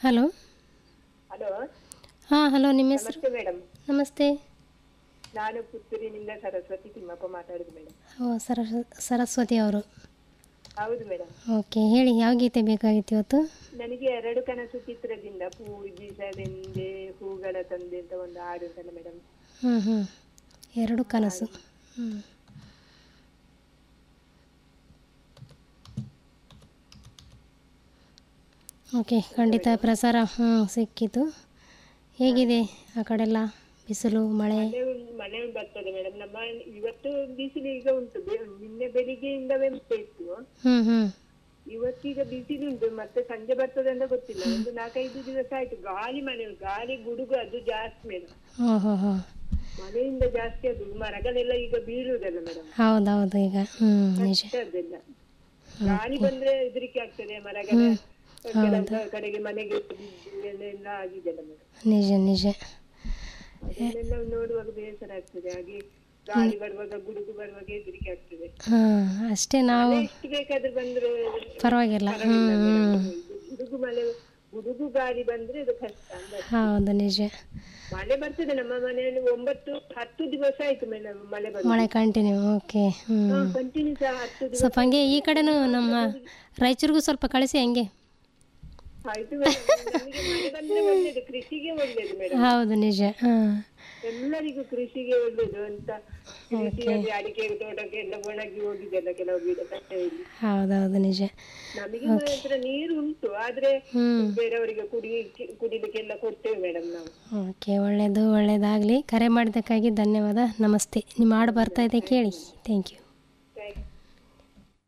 Hello hello ಹಾಂ hello ನಿಮ್ಮ ಹೆಸರು ನಮಸ್ತೆ ಮೇಡಮ್ ನಮಸ್ತೆ ನಾನು ಪುತ್ತೂರಿನಿಂದ ಸರಸ್ವತಿ ತಿಮ್ಮಪ್ಪ ಮಾತಾಡುದು ಮೇಡಮ್ ಓ ಸರ ಸರಸ್ವತಿ ಅವರು ಹೌದು ಮೇಡಮ್ ಓಕೆ ಹೇಳಿ ಯಾವ ಗೀತೆ ಬೇಕಾಗಿತ್ತು ಇವತ್ತು ನನಗೆ ಎರಡು ಕನಸು ಚಿತ್ರದಿಂದ ಪೂಜಿಸಲೆಂದೆ ಹೂಗಳ ತಂದೆ ಅಂತ ಒಂದು ಹಾಡು ಉಂಟಲ್ಲ ಮೇಡಮ್ ಹ್ಞೂ ಹ್ಞೂ ಎರಡು ಕನಸು ಹ್ಞೂ ಓಕೆ ಖಂಡಿತ ಪ್ರಸಾರ ಹ್ಞೂ ಸಿಕ್ಕಿತು ಹೇಗಿದೆ ಆ ಕಡೆಲ್ಲ ಬಿಸಿಲು ಮಳೆ ಮಳೆ ಉಂ- ಮಳೆ ಬರ್ತದೆ ಮೇಡಮ್ ನಮ್ಮ ಇವತ್ತು ಬಿಸಿಲು ಈಗ ಉಂಟು ಬೆ- ನಿನ್ನೆ ಬೆಳಿಗ್ಗೆಯಿಂದವೇ ಮಳೆ ಇತ್ತು ಹ್ಞೂ ಹ್ಞೂ ಇವತ್ತೀಗ ಬಿಸಿಲು ಉಂಟು ಮತ್ತೆ ಸಂಜೆ ಬರ್ತದೆ ಅಂತ ಗೊತ್ತಿಲ್ಲ ಒಂದು ನಾಲ್ಕೈದು ದಿವಸ ಆಯ್ತು ಗಾಳಿ ಮನೆ ಗಾಳಿ ಗುಡುಗು ಅದು ಜಾಸ್ತಿ ಮೇಡಮ್ ಹ್ಞೂ ಹ್ಞೂ ಹ್ಞೂ ಮಳೆಯಿಂದ ಜಾಸ್ತಿ ಅದು ಮರಗಳೆಲ್ಲ ಈಗ ಬೀಳುವುದಲ್ಲ ಮೇಡಮ್ ಹೌದೌದು ಈಗ ಹ್ಞೂ ನಿಜ ಅದೆಲ್ಲ ಗಾಳಿ ಬಂದ್ರೆ ಹೆದರಿಕೆ ಆಗ್ತದೆ ಮರಗಳ ಕೆಲವು ಕಡೆಗೆ ಮನೆಗೆ ಬಿದ್ದು ಎಲ್ಲ ಆಗಿದೆಲ್ಲ ಮೇಡಮ್ ನಿಜ ನಿಜ ಅದನ್ನೆಲ್ಲ ನೋಡುವಾಗ ಬೇಸರ ಆಗ್ತದೆ ಹಾಗೆ ಗಾಳಿ ಬರುವಾಗ ಗುಡುಗು ಬರುವಾಗ ಹೆದರಿಕೆ ಆಗ್ತದೆ ಹಾಂ ಅಷ್ಟೇ ನಾವು ಎಷ್ಟು ಬೇಕಾದ್ರೂ ಬಂದ್ರೆ ಪರವಾಗಿಲ್ಲ ಹ್ಞೂ ಪರವಾಗಿಲ್ಲ ಹ್ಞೂ madam. ಇದು ಗುಡುಗು ಮಳೆ ಗುಡುಗು ಗಾಳಿ ಬಂದ್ರೆ ಅದು ಕಷ್ಟ ಅಂದ್ರೆ ಹೌದು ನಿಜ ಮಳೆ ಬರ್ತದೆ ನಮ್ಮ ಮನೆಯಲ್ಲಿ ಒಂಬತ್ತು ಹತ್ತು ದಿವಸ ಆಯ್ತು ಮೇಡಮ್ ಮಳೆ ಬಂದು ಮಳೆ ಕಂಟಿನ್ಯೂ ಓಕೆ ಹ್ಞೂ ಕಂಟಿನ್ಯೂಸ್ ಹತ್ತು ದಿವಸ ಸ್ವಲ್ಪ ಹಂಗೆ ಈ ಕಡೆನೂ ನಮ್ಮ ರಾಯಚೂರಿಗೂ ಸ್ವಲ್ಪ ಕಳಿಸಿ ಹಂಗೆ ಆಯ್ತು ಮೇಡಮ್ ನಮಗೆ ಮಳೆ ಬಂದ್ರೆ ಒಳ್ಳೇದು ಕೃಷಿಗೆ ಒಳ್ಳೇದು ಮೇಡಮ್ ಹೌದು ನಿಜ ಹಾಂ ಎಲ್ಲರಿಗೂ ಕೃಷಿಗೆ ಒಳ್ಳೇದು ಅಂತ ಕೃಷಿಯಲ್ಲಿ ಅಡಿಕೆ ತೋಟಕ್ಕೆ ಎಲ್ಲ ಒಣಗಿ ಹೋಗಿದೆಲ್ಲ ಕೆಲವು ಗಿಡ ಕಟ್ಟೆಯಲ್ಲಿ ಹೌದೌದು ನಿಜ ನಮಗೆ ಮಾತ್ರ ನೀರು ಉಂಟು ಆದ್ರೆ ಹ್ಞೂ ಬೇರೆಯವರಿಗೆ ಕುಡಿ ಕುಡಿಲಿಕ್ಕೆಲ್ಲ ಕೊಡ್ತೇವೆ ಮೇಡಮ್ ನಾವು ಓಕೆ ಒಳ್ಳೆಯದು ಒಳ್ಳೆಯದಾಗಲಿ ಕರೆ ಮಾಡಿದ್ದಕ್ಕಾಗಿ ಧನ್ಯವಾದ ನಮಸ್ತೆ ನಿಮ್ಮ ಹಾಡು ಬರ್ತಾ ಇದೆ ಕೇಳಿ ಥ್ಯಾಂಕ್ ಯು